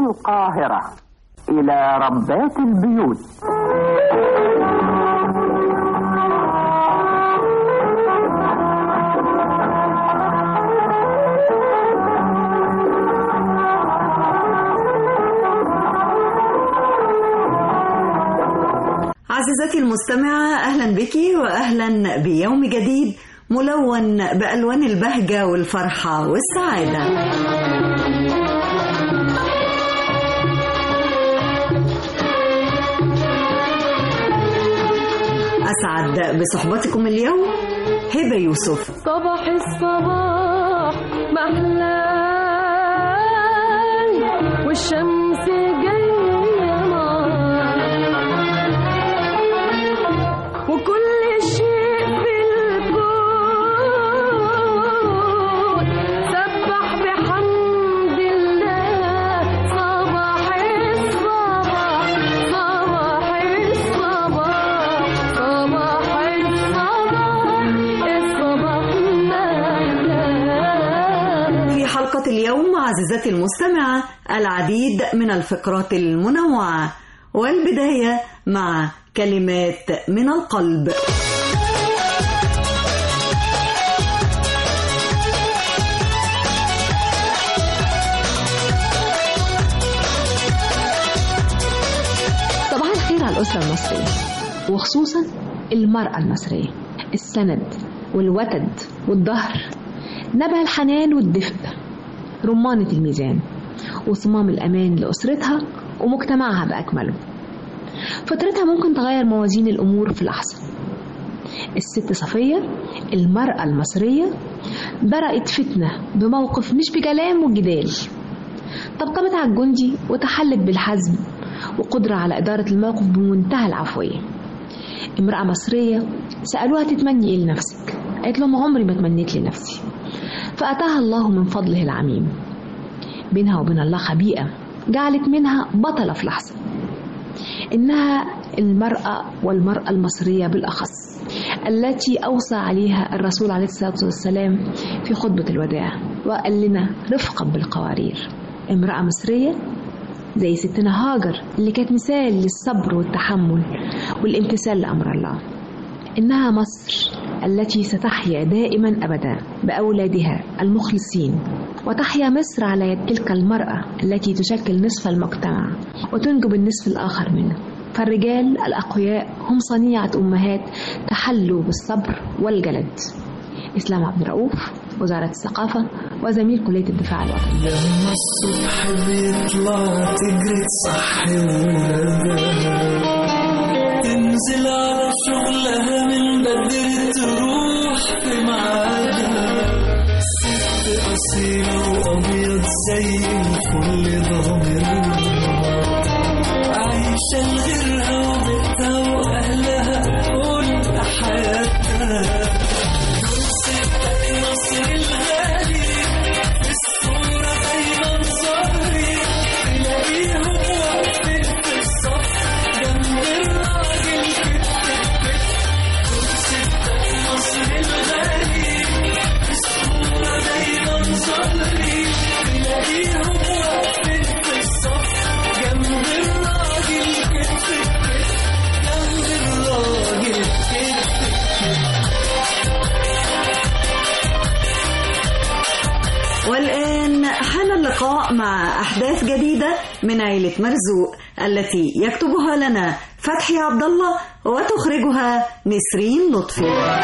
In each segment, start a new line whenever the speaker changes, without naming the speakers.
القاهرة إلى ربات البيوت
عزيزتي المستمعة أهلا بك وأهلا بيوم جديد ملون بألوان البهجة والفرحة والسعادة أسعد بصحبتكم اليوم هبة يوسف
صباح الصباح محلى والشمس جاية نار وكل شيء في الكون سبح بحمد الله صباح الصباح صباح الصباح صباح الصباح الصباح مهلا
في حلقة اليوم عزيزتي المستمعة العديد من الفقرات المنوعة والبداية مع كلمات من القلب
صباح الخير على الأسرة المصرية وخصوصا المرأة المصرية السند والوتد والظهر نبع الحنان والدفء رمانة الميزان وصمام الأمان لأسرتها ومجتمعها بأكمله فطرتها ممكن تغير موازين الأمور في لحظة الست صفية المرأة المصرية برأت فتنة بموقف مش بكلام وجدال طبطبت على الجندي وتحلت بالحزم وقدرة على إدارة الموقف بمنتهى العفوية امرأة مصرية سألوها تتمني إيه لنفسك قالت لهم عمري ما تمنيت لنفسي فأتاها الله من فضله العميم بينها وبين الله خبيئة جعلت منها بطلة في لحظة إنها المرأة والمرأة المصرية بالأخص التي أوصى عليها الرسول عليه الصلاة والسلام في خطبة الوداع وقال لنا رفقا بالقوارير امرأة مصرية زي ستنا هاجر اللي كانت مثال للصبر والتحمل والامتثال لأمر الله إنها مصر التي ستحيا دائما أبدا بأولادها المخلصين وتحيا مصر على يد تلك المرأة التي تشكل نصف المجتمع وتنجب النصف الآخر منه فالرجال الأقوياء هم صنيعة أمهات تحلوا بالصبر والجلد إسلام عبد الرؤوف وزارة الثقافة وزميل كلية الدفاع الوطني
لما الصبح بيطلع تجري تصحي ولادها تنزل على شغلها من بدري تروح في ميعادها ست أصيلة وأبيض زي الفل ضامرها عايشة لغيرها وبيتها وأهلها كل حياتها مصر الغالي الصورة دايما ظهري تلاقيهم واقفين في الصف جنب الراجل مصر الغالي الصورة دايما ظهري تلاقيهم واقفين في الصف جنب الراجل كتف جنب الراجل كتف
والآن حان اللقاء مع أحداث جديدة من عيلة مرزوق التي يكتبها لنا فتحي عبد الله وتخرجها نسرين لطفي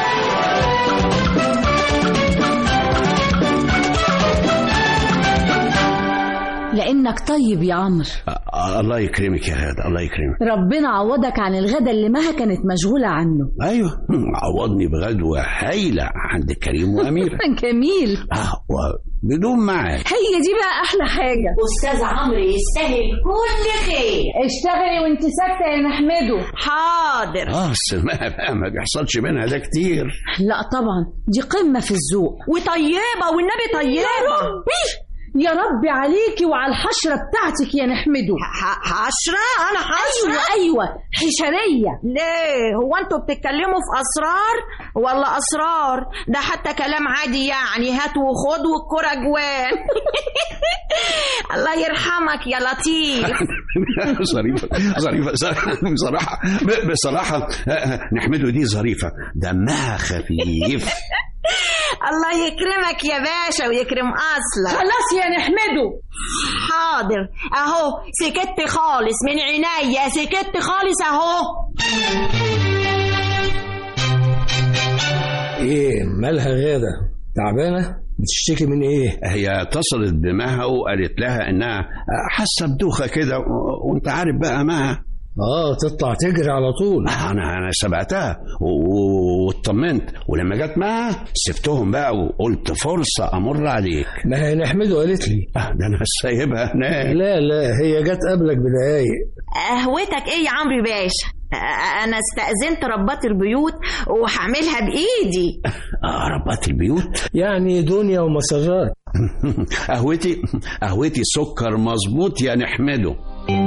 لانك طيب يا عمرو
آه، الله يكرمك يا هذا الله يكرمك
ربنا عوضك عن الغدا اللي مها كانت مشغوله عنه
ايوه عوضني بغدوه هايله عند كريم واميره
جميل
اه وبدون معاد
هي دي بقى احلى حاجه
أستاذ عمرو يستاهل كل خير
اشتغلي وانت ساكته يا نحمده
حاضر
اه بس ما بقى ما بيحصلش منها ده كتير
لا طبعا دي قمه في الذوق
وطيبة والنبي طيبة
يا ربي عليكي وعلى الحشرة بتاعتك يا نحمده
ح- حشرة أنا حشرة
أيوة أيوة حشرية
ليه هو انتوا بتتكلموا في اسرار ولا اسرار ده حتى كلام عادي يعني هات وخد والكرة جوان الله يرحمك يا لطيف
ظريفة ظريفة بصراحة بصراحة نحمده دي ظريفة دمها خفيف
الله يكرمك يا باشا ويكرم اصلك
خلاص يا نحمده
حاضر اهو سكت خالص من عينيا سكت خالص اهو
ايه مالها غادة تعبانة بتشتكي من ايه
هي اتصلت بمها وقالت لها انها حاسه بدوخه كده و- وانت عارف بقى مها
اه تطلع تجري على طول
انا انا سبقتها و- و- واطمنت ولما جت معاها سبتهم بقى وقلت فرصه امر عليك
ما هي نحمده قالت لي
آه، ده انا سايبها هناك
لا لا هي جت قبلك بدقايق
قهوتك ايه يا عمرو باشا أ- انا استأذنت ربات البيوت وهعملها بايدي
آه ربات البيوت
يعني دنيا ومسرات
قهوتي قهوتي سكر مظبوط يا نحمده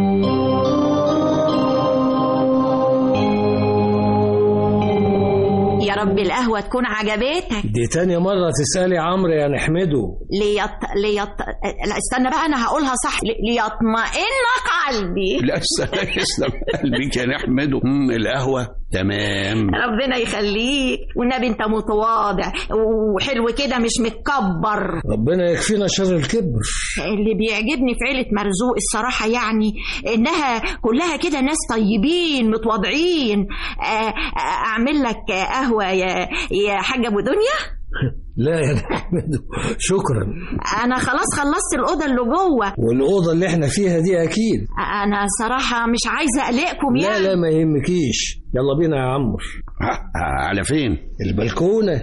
يا رب القهوة تكون عجبتك
دي تاني مرة تسألي عمرو يا نحمده
ليط ليط لا استنى بقى انا هقولها صح ل- ليطمئن قلبي
لا استنى يسلم قلبك يا نحمده مم، القهوه تمام
ربنا يخليك والنبي انت متواضع وحلو كده مش متكبر
ربنا يكفينا شر الكبر
اللي بيعجبني في عيلة مرزوق الصراحة يعني إنها كلها كده ناس طيبين متواضعين آه، آه، أعمل لك قهوة يا يا حاجة أبو دنيا
لا يا نحمده شكرا
أنا خلاص خلصت الأوضة اللي جوه
والأوضة اللي احنا فيها دي أكيد
أنا صراحة مش عايزة أقلقكم
لا
يعني
لا ما يهمكيش يلا بينا يا عمرو
آه، آه، على فين
البلكونة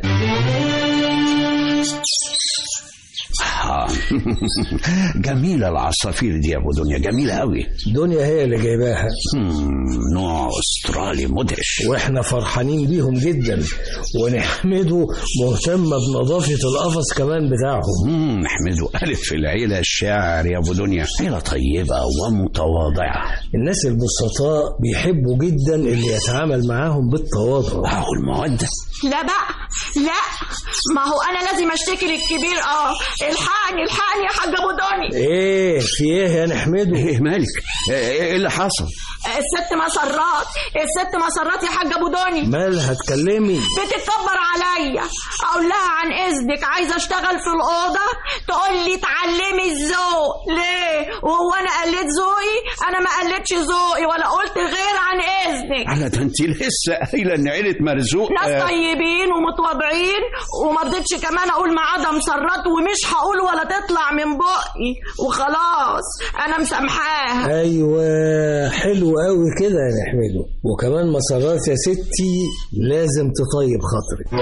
آه. جميله العصافير دي يا ابو دنيا جميله قوي
دنيا هي اللي جايباها
مم، نوع استرالي مدهش
واحنا فرحانين بيهم جدا ونحمده مهتمة بنظافة القفص كمان بتاعهم
مم، نحمده ألف في العيلة الشاعر يا أبو دنيا عيلة طيبة ومتواضعة
الناس البسطاء بيحبوا جدا اللي يتعامل معاهم بالتواضع
وهو المودة
لا بقى لا ما هو أنا لازم أشتكي للكبير أه الحقني الحقني يا حاج أبو دنيا
ايه في ايه يا نحمده
إيه مالك إيه- إيه اللي حصل
الست مسرات الست مسرات يا حاج أبو دنيا
مالها اتكلمي
بتتكبر عليا اقول لها عن اذنك عايزه اشتغل في الاوضه تقول لي اتعلمي الذوق ليه وهو انا قلت ذوقي انا ما قلتش ذوقي ولا قلت غير عن اذنك
على ده أنت لسه قايلة إن عيلة مرزوق
ناس
آه،
طيبين ومتواضعين وما رضيتش كمان اقول ما عدا مسرات ومش هقول ولا تطلع من بقي وخلاص انا مسامحاها
ايوه حلو قوي كده يا نحمده وكمان مسارات يا ستي لازم تطيب خاطرك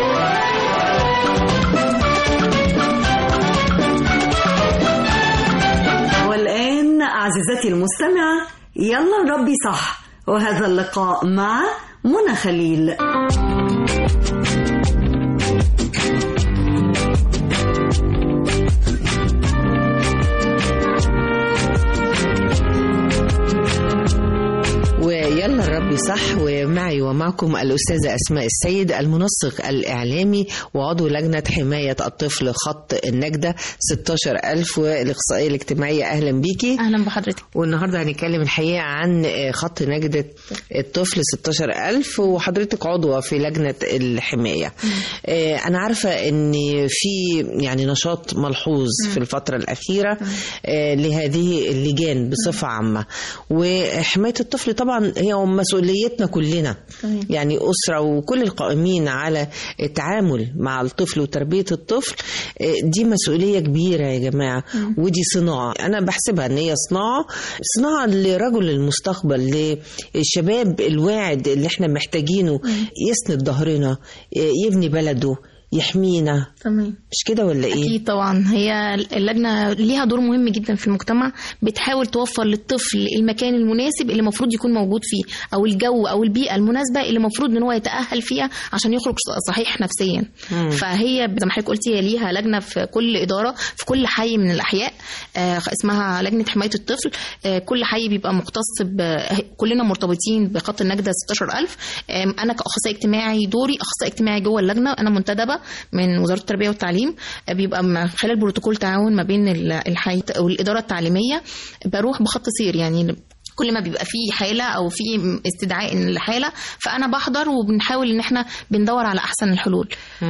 والآن عزيزتي المستمعة يلا نربي صح وهذا اللقاء مع منى خليل
ويلا الرب صح ومعي ومعكم الأستاذة أسماء السيد المنسق الإعلامي وعضو لجنة حماية الطفل خط النجدة 16000 والإخصائية الاجتماعية أهلا بيكي
اهلا بحضرتك
والنهارده هنتكلم الحقيقه عن خط نجدة الطفل 16000 وحضرتك عضوة في لجنة الحماية آه، أنا عارفة إن في يعني نشاط ملحوظ في الفترة الأخيرة آه، لهذه اللجان بصفة عامة وحماية الطفل طبعا هي مسؤوليتنا كلنا يعني أسرة وكل القائمين على التعامل مع الطفل وتربية الطفل آه، دي مسؤولية كبيرة يا جماعة ودي صناعة أنا بحسبها إن هي صناعة صناعة لرجل المستقبل للشباب الواعد اللي احنا محتاجينه يسند ظهرنا آه، يبني بلده يحمينا
تمام
مش كده ولا ايه
أكيد طبعا هي اللجنة ليها دور مهم جدا في المجتمع بتحاول توفر للطفل المكان المناسب اللي المفروض يكون موجود فيه أو الجو أو البيئة المناسبة اللي المفروض إن هو يتأهل فيها عشان يخرج صحيح نفسيا
مم.
فهي زي ما حضرتك قلتي هي ليها لجنة في كل إدارة في كل حي من الأحياء آه، اسمها لجنة حماية الطفل آه، كل حي بيبقى مختص ب- كلنا مرتبطين بخط النجدة 16000 آم، أنا كأخصائي اجتماعي دوري أخصائي اجتماعي جوه اللجنة أنا منتدبة من وزارة التربية والتعليم آه، بيبقى من خلال بروتوكول تعاون ما بين ال- الحي والإدارة التعليمية بروح بخط سير يعني كل ما بيبقى فيه حالة أو في استدعاء لحالة فأنا بحضر وبنحاول إن احنا بندور على أحسن الحلول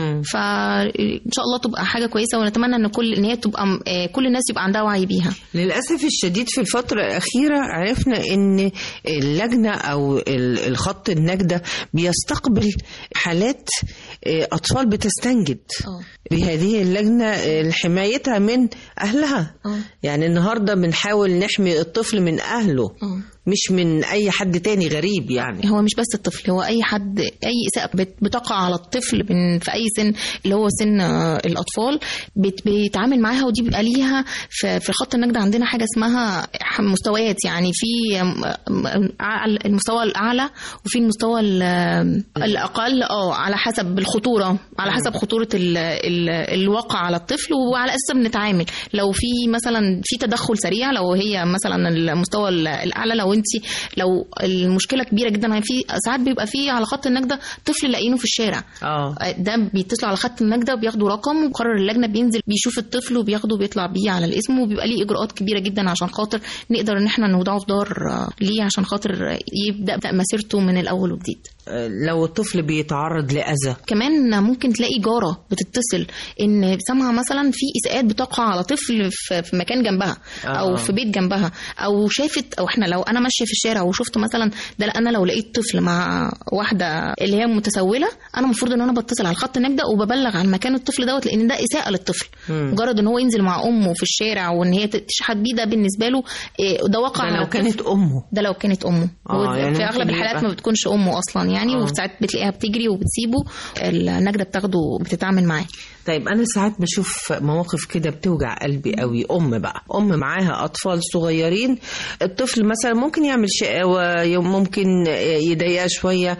فإن شاء الله تبقى حاجة كويسة ونتمنى إن كل إن هي تبقى آه، كل الناس يبقى عندها وعي بيها
للأسف الشديد في الفترة الأخيرة عرفنا إن اللجنة أو ال- الخط النجدة بيستقبل حالات آه، أطفال بتستنجد بهذه اللجنة آه، حمايتها من أهلها يعني النهاردة بنحاول نحمي الطفل من أهله مش من أي حد تاني غريب يعني
هو مش بس الطفل هو اي حد اي اساءه بت- بتقع على الطفل من في اي سن اللي هو سن آه، الاطفال بت- بيتعامل معاها ودي بيبقى ليها في في خط النجدة عندنا حاجه اسمها ح- مستويات يعني في آم، آم، أعلى- المستوى الاعلى وفي المستوى ال- آم، الاقل اه على حسب الخطوره على حسب خطوره ال ال الواقع على الطفل وعلى اساسه بنتعامل لو في مثلا في تدخل سريع لو هي مثلا المستوى ال- الاعلى لو انت لو المشكله كبيره جدا في ساعات بيبقى في على خط النجده طفل لاقينه في الشارع
اه
ده بيتصلوا على خط النجده وبياخدوا رقم وقرر اللجنه بينزل بيشوف الطفل وبياخده بيطلع بيه على الاسم وبيبقى ليه اجراءات كبيره جدا عشان خاطر نقدر ان احنا نوضعه في دار آه، ليه عشان خاطر يبدا مسيرته من الاول وجديد
آه، لو الطفل بيتعرض لأذى
كمان ممكن تلاقي جاره بتتصل ان سامعه مثلا في اساءات بتقع على طفل في في مكان جنبها
آه.
او في بيت جنبها او شافت او احنا لو انا ماشيه في الشارع وشفت مثلا ده انا لو لقيت طفل مع واحده اللي هي متسوله انا المفروض ان انا بتصل على الخط النجده وببلغ عن مكان الطفل دوت لان ده اساءه للطفل
مم.
مجرد ان هو ينزل مع امه في الشارع وان هي تشحت بيه ده بالنسبه له إيه، ده واقع
ده
على
لو
الطفل.
كانت أمه
ده لو كانت امه
آه،
هو
يعني
في
ممكن
اغلب الحالات
يبقى-
ما بتكونش امه اصلا يعني
آه.
وفي ساعات بتلاقيها بتجري وبتسيبه النجده بتاخده وبتتعامل معاه
طيب انا ساعات بشوف مواقف كده بتوجع قلبي قوي ام بقى ام معاها اطفال صغيرين الطفل مثلا ممكن يعمل شقاوه ممكن يضايقها شويه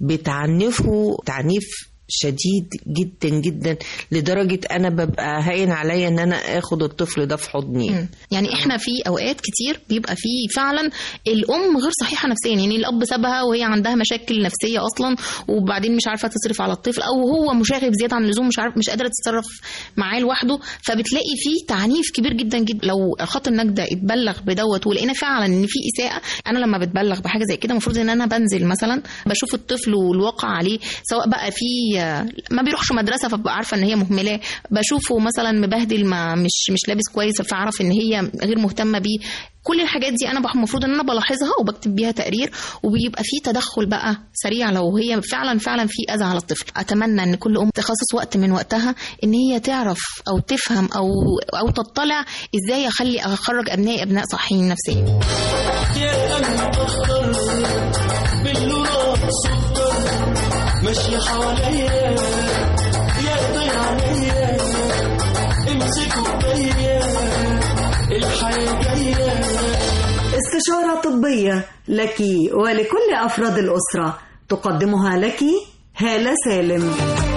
بتعنفه تعنيف شديد جدا جدا لدرجه انا ببقى هاين عليا ان انا اخد الطفل ده في حضني
مم. يعني احنا في اوقات كتير بيبقى في فعلا الام غير صحيحه نفسيا يعني الاب سابها وهي عندها مشاكل نفسيه اصلا وبعدين مش عارفه تصرف على الطفل او هو مشاغب زياده عن اللزوم مش عارف مش قادره تتصرف معاه لوحده فبتلاقي في تعنيف كبير جدا جدا لو خط النجده اتبلغ بدوت ولقينا فعلا ان في اساءه انا لما بتبلغ بحاجه زي كده المفروض ان انا بنزل مثلا بشوف الطفل والواقع عليه سواء بقى في ما بيروحش مدرسه فببقى عارفه ان هي مهملاه بشوفه مثلا مبهدل ما مش مش لابس كويس فاعرف ان هي غير مهتمه بيه كل الحاجات دي انا بقى المفروض ان انا بلاحظها وبكتب بيها تقرير وبيبقى في تدخل بقى سريع لو هي فعلا فعلا في اذى على الطفل اتمنى ان كل ام تخصص وقت من وقتها ان هي تعرف او تفهم او او تطلع ازاي اخلي اخرج ابنائي ابناء صحيين نفسيا
يا قلب اخضر باللورة سكر ماشية حواليا يا ضيع عليا امسكوا بيا الحياة جاية
استشارة طبية لك ولكل أفراد الأسرة تقدمها لك هالة سالم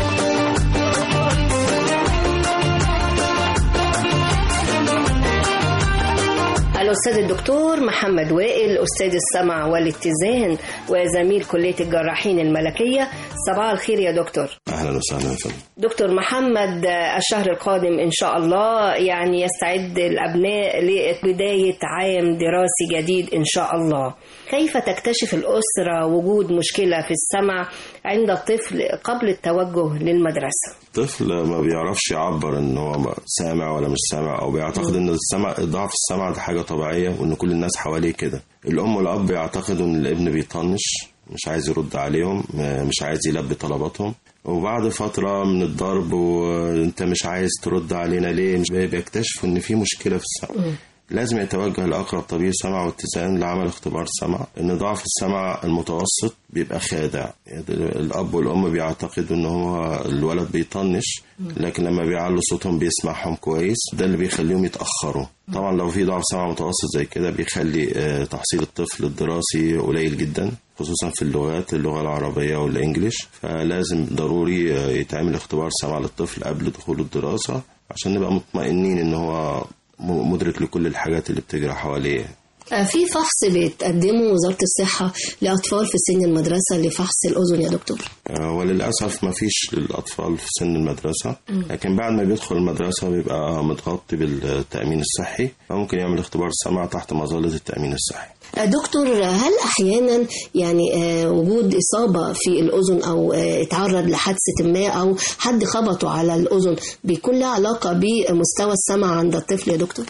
الأستاذ الدكتور محمد وائل أستاذ السمع والاتزان وزميل كلية الجراحين الملكية صباح الخير يا دكتور
اهلا وسهلا يا فندم
دكتور محمد الشهر القادم إن شاء الله يعني يستعد الأبناء لبداية عام دراسي جديد إن شاء الله كيف تكتشف الأسرة وجود مشكلة في السمع عند الطفل قبل التوجه للمدرسة
طفل ما بيعرفش يعبر ان هو سامع ولا مش سامع او بيعتقد ان السمع ضعف السمع ده حاجه طبيعيه وان كل الناس حواليه كده الام والاب بيعتقدوا ان الابن بيطنش مش عايز يرد عليهم مش عايز يلبي طلباتهم وبعد فترة من الضرب وانت مش عايز ترد علينا ليه مش بيكتشفوا ان في مشكلة في السمع لازم يتوجه لأقرب طبيب سمع واتزان لعمل اختبار سمع إن ضعف السمع المتوسط بيبقى خادع يعني الأب والأم بيعتقدوا إن هو الولد بيطنش لكن لما بيعلوا صوتهم بيسمعهم كويس ده اللي بيخليهم يتأخروا طبعا لو في ضعف سمع متوسط زي كده بيخلي آه، تحصيل الطفل الدراسي قليل جدا خصوصا في اللغات اللغة العربية والإنجليش فلازم ضروري آه، يتعمل اختبار سمع للطفل قبل دخول الدراسة عشان نبقى مطمئنين إن هو م- مدرك لكل الحاجات اللي بتجري حواليه
آه، في فحص بتقدمه وزارة الصحة لأطفال في سن المدرسة لفحص الأذن يا دكتور
آه، وللأسف ما فيش للأطفال في سن المدرسة
مم.
لكن بعد ما بيدخل المدرسة بيبقى متغطي بالتأمين الصحي فممكن يعمل اختبار سمع تحت مظلة التأمين الصحي
آه، دكتور هل أحيانا يعني آه، وجود إصابة في الأذن أو آه، اتعرض لحادثة ما أو حد خبطه على الأذن بيكون لها علاقة بمستوى السمع عند الطفل يا دكتور؟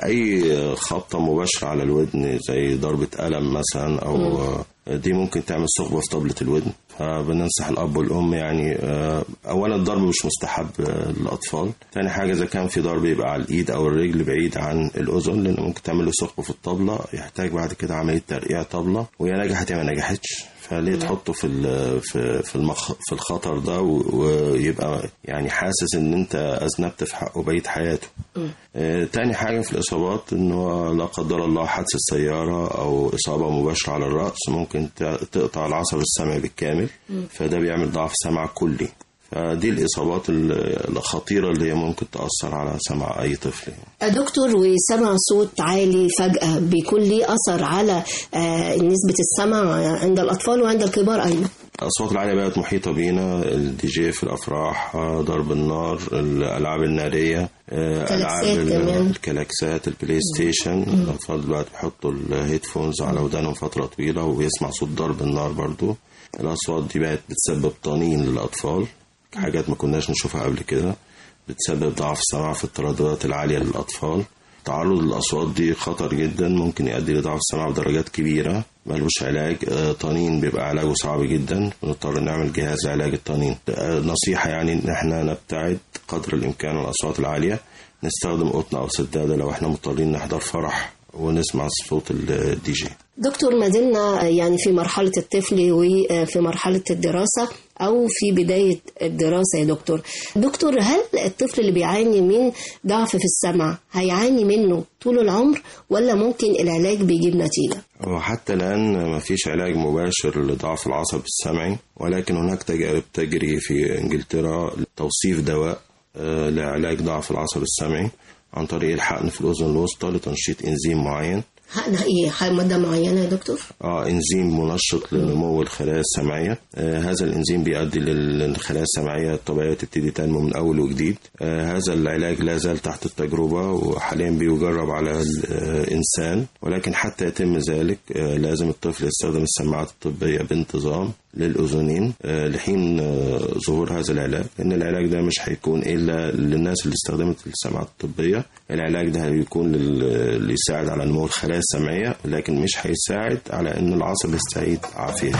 أي خبطة مباشرة على الودن زي ضربة قلم مثلا أو
مم.
دي ممكن تعمل ثقبة في طبلة الودن فبننصح الأب والأم يعني آه، أولا الضرب مش مستحب آه، للأطفال تاني حاجة إذا كان في ضرب يبقى على الإيد أو الرجل بعيد عن الأذن لأن ممكن تعمل له ثقب في الطبلة يحتاج بعد كده عملية ترقيع طبلة ويا نجحت يا ما نجحتش فليه تحطه في ال- في في المخ في الخطر ده و- ويبقى يعني حاسس ان انت اذنبت في حقه بقيه حياته آه، تاني حاجة في الإصابات إنه لا قدر الله حادثة سيارة أو إصابة مباشرة على الرأس ممكن ت- تقطع العصب السمعي بالكامل
مم.
فده بيعمل ضعف سمع كلي فدي الإصابات ال- الخطيرة اللي هي ممكن تأثر على سمع أي طفل
آه، دكتور وسمع صوت عالي فجأة بيكون ليه أثر على آه، نسبة السمع عند الأطفال وعند الكبار أيضا
الأصوات العالية بقت محيطة بينا الدي جي في الأفراح آه، ضرب النار الألعاب النارية آه،
كلاكسات
ألعاب ال-
كمان.
الكلاكسات البلاي ستيشن الأطفال دلوقتي بيحطوا الهيدفونز على ودانهم فترة طويلة وبيسمع صوت ضرب النار برضو الأصوات دي بقت بتسبب طنين للأطفال حاجات ما كناش نشوفها قبل كده بتسبب ضعف سمع في الترددات العالية للأطفال تعرض للأصوات دي خطر جدا ممكن يؤدي لضعف سمع بدرجات كبيرة ملوش علاج آه، طنين بيبقى علاجه صعب جدا بنضطر نعمل جهاز علاج الطنين آه، نصيحة يعني إن احنا نبتعد قدر الإمكان عن الأصوات العالية نستخدم قطن أو سدادة لو احنا مضطرين نحضر فرح ونسمع صوت الدي جي
دكتور ما زلنا يعني في مرحلة الطفل وفي مرحلة الدراسة أو في بداية الدراسة يا دكتور دكتور هل الطفل اللي بيعاني من ضعف في السمع هيعاني منه طول العمر ولا ممكن العلاج بيجيب نتيجة
وحتى الآن ما فيش علاج مباشر لضعف العصب السمعي ولكن هناك تجارب تجري في إنجلترا لتوصيف دواء آه، لعلاج ضعف العصب السمعي عن طريق الحقن في الأذن الوسطى لتنشيط إنزيم معين
حقنا إيه حق- مادة معينة يا دكتور
اه انزيم منشط لنمو الخلايا السمعيه آه هذا الانزيم بيؤدي للخلايا السمعيه الطبيعيه تبتدي تنمو من اول وجديد آه هذا العلاج لا زال تحت التجربه وحاليا بيجرب على الانسان ولكن حتى يتم ذلك آه لازم الطفل يستخدم السماعات الطبيه بانتظام للاذنين آه لحين آه ظهور هذا العلاج لان العلاج ده مش هيكون الا للناس اللي استخدمت السماعات الطبيه العلاج ده هيكون لل- اللي يساعد على نمو الخلايا السمعيه لكن مش هيساعد على ان العصب يستعيد عافيته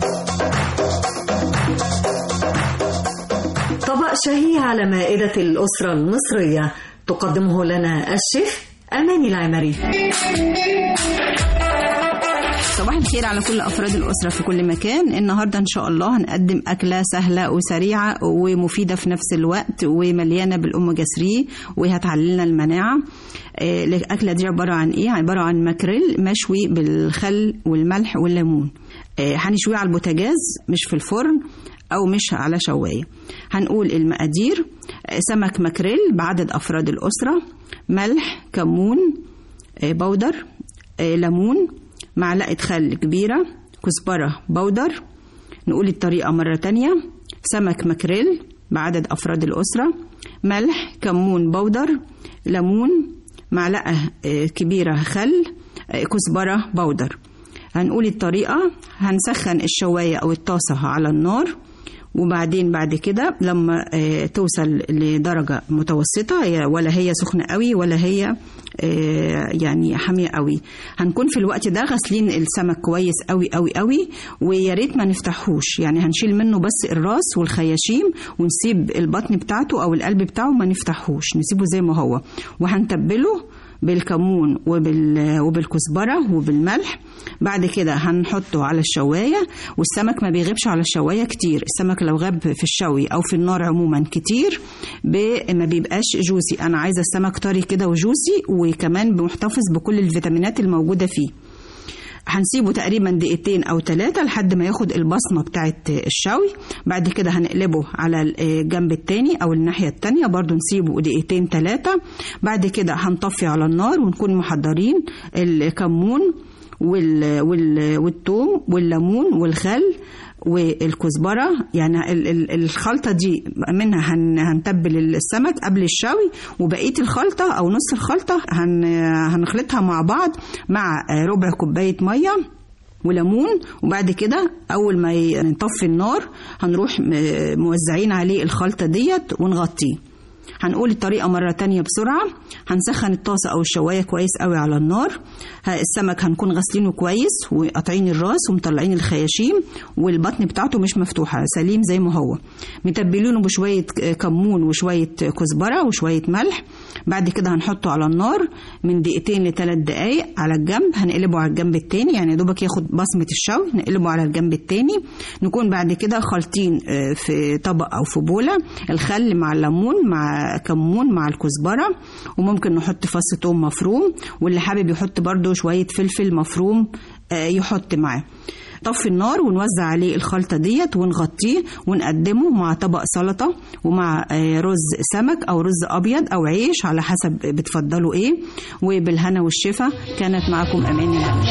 طبق شهي على مائدة الأسرة المصرية تقدمه لنا الشيف أماني العمري
صباح الخير على كل أفراد الأسرة في كل مكان النهاردة إن شاء الله هنقدم أكلة سهلة وسريعة ومفيدة في نفس الوقت ومليانة بالأوميجا 3 وهتعللنا المناعة آه، الأكلة دي عبارة عن إيه؟ عبارة عن ماكريل مشوي بالخل والملح والليمون آه، هنشويه على البوتاجاز مش في الفرن أو مش على شواية هنقول المقادير آه، سمك ماكريل بعدد أفراد الأسرة ملح كمون آه، بودر آه، ليمون معلقة خل كبيرة كزبرة بودر نقول الطريقة مرة تانية سمك ماكريل بعدد أفراد الأسرة ملح كمون بودر ليمون معلقة آه، كبيرة خل آه، كزبرة بودر هنقول الطريقة هنسخن الشواية أو الطاسة على النار وبعدين بعد كده لما آه، توصل لدرجة متوسطة هي- ولا هي سخنة قوي ولا هي آه، يعني حامية قوي هنكون في الوقت ده غاسلين السمك كويس قوي قوي قوي ويا ريت ما نفتحوش يعني هنشيل منه بس الراس والخياشيم ونسيب البطن بتاعته او القلب بتاعه ما نفتحوش نسيبه زي ما هو وهنتبله بالكمون وبال وبالكزبره وبالملح بعد كده هنحطه على الشوايه والسمك ما بيغيبش على الشوايه كتير السمك لو غاب في الشوي او في النار عموما كتير ب- ما بيبقاش جوسي انا عايزه السمك طري كده وجوسي وكمان محتفظ بكل الفيتامينات الموجوده فيه هنسيبه تقريبا دقيقتين او ثلاثة لحد ما ياخد البصمة بتاعة الشوي بعد كده هنقلبه على الجنب التاني او الناحية التانية برضو نسيبه دقيقتين ثلاثة بعد كده هنطفي على النار ونكون محضرين الكمون وال وال والثوم والليمون والخل والكزبره يعني ال- ال- الخلطه دي منها هن هنتبل السمك قبل الشوي وبقيه الخلطه او نص الخلطه هن هنخلطها مع بعض مع ربع كوبايه ميه وليمون وبعد كده اول ما ي- نطفي النار هنروح م- موزعين عليه الخلطه ديت ونغطيه هنقول الطريقة مرة تانية بسرعة هنسخن الطاسة أو الشواية كويس قوي على النار ه- السمك هنكون غاسلينه كويس وقاطعين الراس ومطلعين الخياشيم والبطن بتاعته مش مفتوحة سليم زي ما هو متبلينه بشوية ك- كمون وشوية كزبرة وشوية ملح بعد كده هنحطه على النار من دقيقتين لثلاث دقايق على الجنب هنقلبه على الجنب التاني يعني يا دوبك ياخد بصمة الشوي نقلبه على الجنب التاني نكون بعد كده خالطين آه، في طبق أو في بولة الخل مع الليمون مع كمون مع الكزبرة وممكن نحط فص ثوم مفروم واللي حابب يحط برده شوية فلفل مفروم آه، يحط معاه طفي النار ونوزع عليه الخلطة ديت ونغطيه ونقدمه مع طبق سلطة ومع آه، رز سمك أو رز أبيض أو عيش على حسب بتفضلوا إيه وبالهنا والشفا كانت معكم أمان الله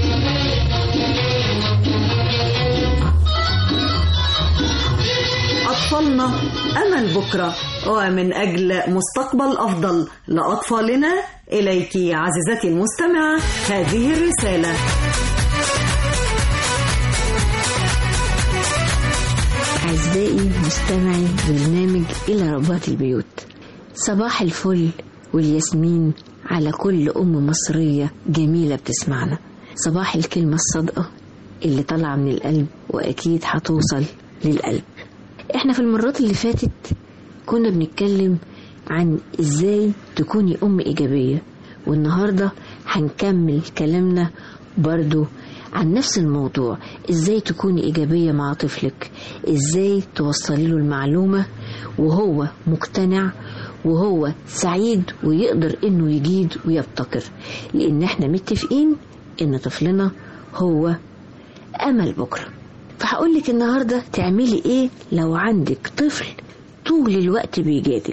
أطفالنا أمل بكرة ومن أجل مستقبل أفضل لأطفالنا إليك عزيزتي المستمعة هذه الرسالة
أعزائي مستمعي برنامج إلى ربات البيوت صباح الفل والياسمين على كل أم مصرية جميلة بتسمعنا صباح الكلمة الصادقة اللي طالعة من القلب وأكيد هتوصل للقلب احنا في المرات اللي فاتت كنا بنتكلم عن ازاي تكوني أم إيجابية والنهاردة هنكمل كلامنا برضو عن نفس الموضوع ازاي تكوني إيجابية مع طفلك ازاي توصلي له المعلومة وهو مقتنع وهو سعيد ويقدر انه يجيد ويبتكر لان احنا متفقين ان طفلنا هو امل بكره فهقول لك النهارده تعملي ايه لو عندك طفل طول الوقت بيجادل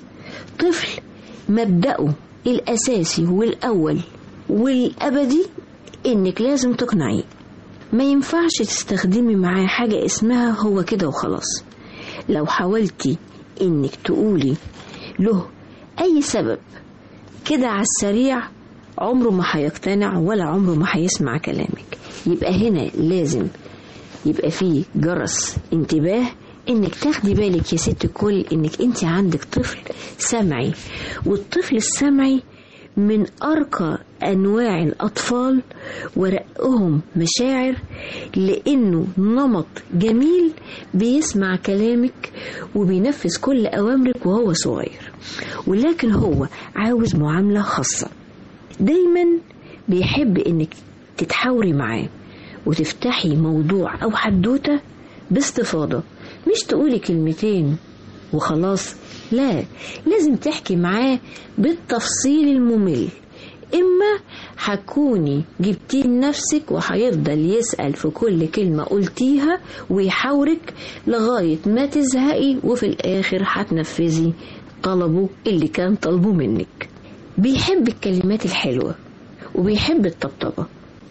طفل مبدأه الأساسي والأول والأبدي إنك لازم تقنعيه ما ينفعش تستخدمي معاه حاجة اسمها هو كده وخلاص لو حاولتي إنك تقولي له أي سبب كده على السريع عمره ما هيقتنع ولا عمره ما هيسمع كلامك يبقى هنا لازم يبقى فيه جرس انتباه انك تاخدي بالك يا ست الكل انك انت عندك طفل سمعي والطفل السمعي من ارقى انواع الاطفال ورقهم مشاعر لانه نمط جميل بيسمع كلامك وبينفذ كل اوامرك وهو صغير ولكن هو عاوز معامله خاصه دايما بيحب انك تتحاوري معاه وتفتحي موضوع او حدوته باستفاضه مش تقولي كلمتين وخلاص لا لازم تحكي معاه بالتفصيل الممل اما هتكوني جبتيه لنفسك وهيفضل يسأل في كل كلمة قلتيها ويحاورك لغاية ما تزهقي وفي الآخر هتنفذي طلبه اللي كان طلبه منك بيحب الكلمات الحلوة وبيحب الطبطبة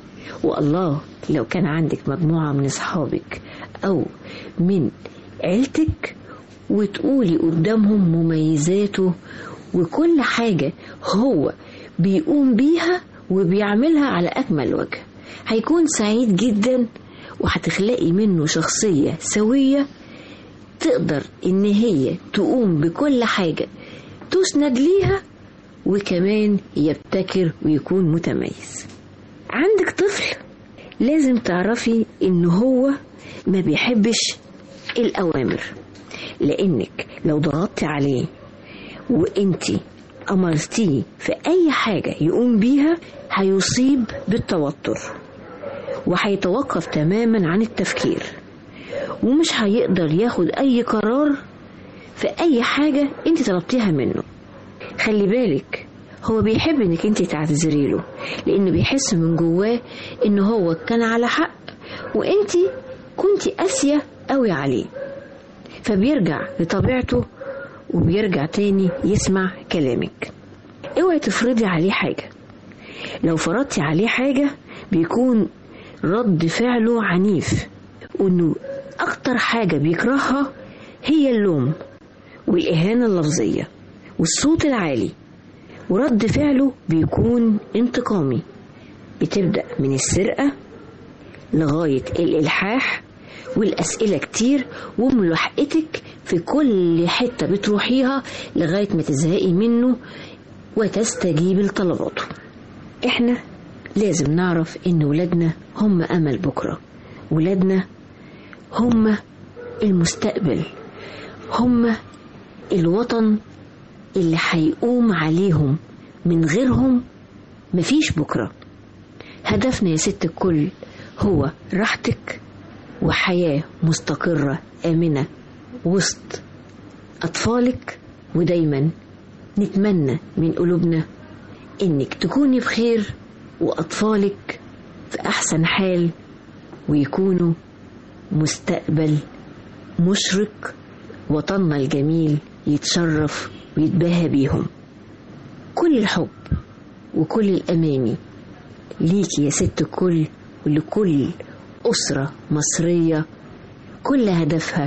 والله لو كان عندك مجموعة من أصحابك أو من عيلتك وتقولي قدامهم مميزاته وكل حاجة هو بيقوم بيها وبيعملها على أكمل وجه هيكون سعيد جدا وهتخلقي منه شخصية سوية تقدر إن هي تقوم بكل حاجة تسند ليها وكمان يبتكر ويكون متميز عندك طفل لازم تعرفي إن هو ما بيحبش الأوامر لأنك لو ضغطتي عليه وانتي أمرتيه في أي حاجة يقوم بيها هيصيب بالتوتر وهيتوقف تماما عن التفكير ومش هيقدر ياخد أي قرار في أي حاجة أنت طلبتيها منه خلي بالك هو بيحب انك انت تعتذري له لانه بيحس من جواه ان هو كان على حق وانت كنت قاسية قوي عليه فبيرجع لطبيعته وبيرجع تاني يسمع كلامك اوعي تفرضي عليه حاجة لو فرضتي عليه حاجة بيكون رد فعله عنيف وانه اكتر حاجة بيكرهها هي اللوم والإهانة اللفظية والصوت العالي ورد فعله بيكون انتقامي بتبدأ من السرقة لغاية الإلحاح والأسئلة كتير وملاحقتك في كل حتة بتروحيها لغاية ما تزهقي منه وتستجيب لطلباته احنا لازم نعرف ان ولادنا هم امل بكرة ولادنا هم المستقبل هم الوطن اللي هيقوم عليهم من غيرهم مفيش بكرة هدفنا يا ست الكل هو راحتك وحياة مستقرة آمنة وسط أطفالك ودايما نتمنى من قلوبنا إنك تكوني بخير وأطفالك في أحسن حال ويكونوا مستقبل مشرق وطننا الجميل يتشرف ويتباهى بيهم كل الحب وكل الأماني ليكي يا ست الكل ولكل أسرة مصرية كل هدفها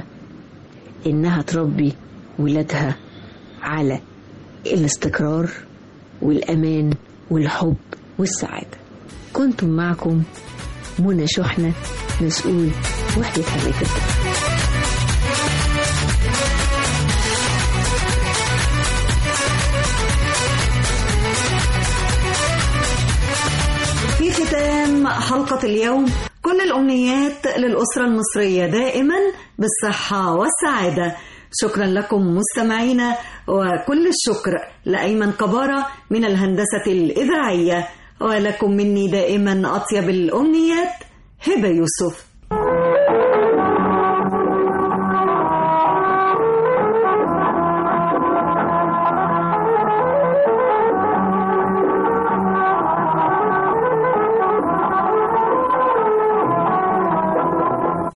إنها تربي ولادها على الاستقرار والأمان والحب والسعادة كنتم معكم منى شحنة مسؤول وحدة حماية الطفل
في ختام حلقة اليوم كل الأمنيات للأسرة المصرية دائما بالصحة والسعادة شكرا لكم مستمعينا وكل الشكر لأيمن كبارة من الهندسة الإذاعية ولكم مني دائما أطيب الأمنيات هبة يوسف